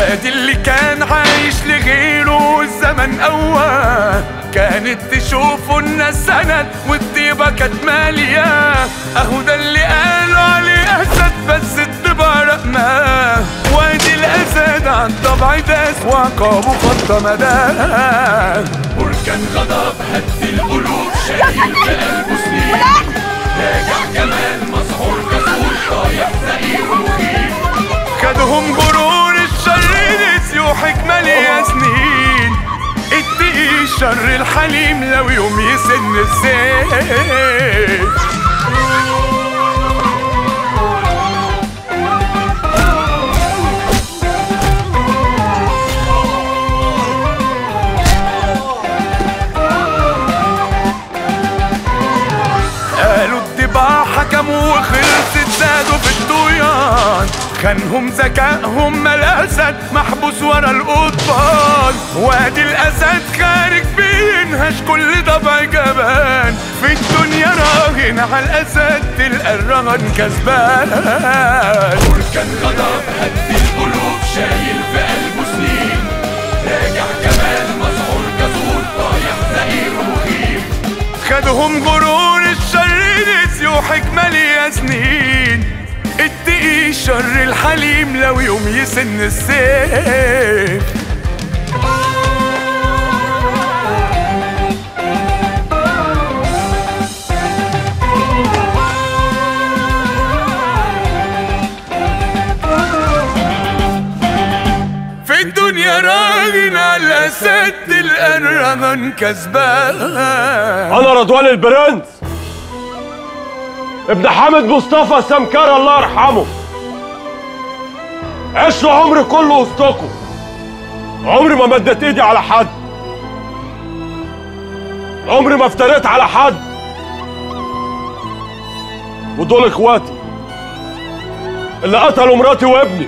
وادي اللي كان عايش لغيره والزمن قواه كانت تشوفه الناس سند والطيبة كانت مالية اهو ده اللي قالوا عليه اسد بس الطبع رقماه وادي الاسد عن طبع داس وعقابه خط مداه بركان غضب هد القلوب شايل في قلبه سنين راجع كمان مسحور كسور طايح زئير ومخيف خدهم غرور الشر نسيوا حكمة ليا سنين اتقي الشر الحليم لو يوم يسن السيف قالوا الطباع حكموا وخلصت زادوا في الطغيان خانهم ذكائهم ما الاسد محبوس ورا القضبان وادي الاسد خارج بينهش كل طبع جبان في الدنيا راهن على الاسد تلقى الرهن كسبان بركان غضب هد القلوب شايل في قلبه سنين راجع كمان مسحور كسور طايح زئير مخيف خدهم غرور الشر نسيوا حكمة ليا سنين اتقي الشر الحليم لو يوم يسن السيف في الدنيا راجل على سد الأرغن كسبان انا رضوان البرنس ابن حامد مصطفى سمكر الله يرحمه عشت عمري كله وسطكم عمري ما مدت ايدي على حد عمري ما افتريت على حد ودول اخواتي اللي قتلوا مراتي وابني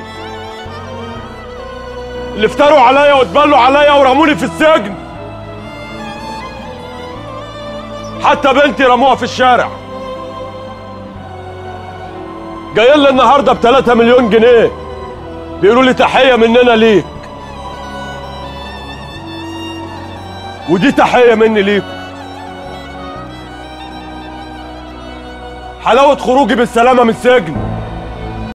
اللي افتروا عليا واتبلوا عليا ورموني في السجن حتى بنتي رموها في الشارع جايين لي النهارده ب 3 مليون جنيه بيقولوا لي تحيه مننا ليك ودي تحيه مني ليكم حلاوه خروجي بالسلامه من السجن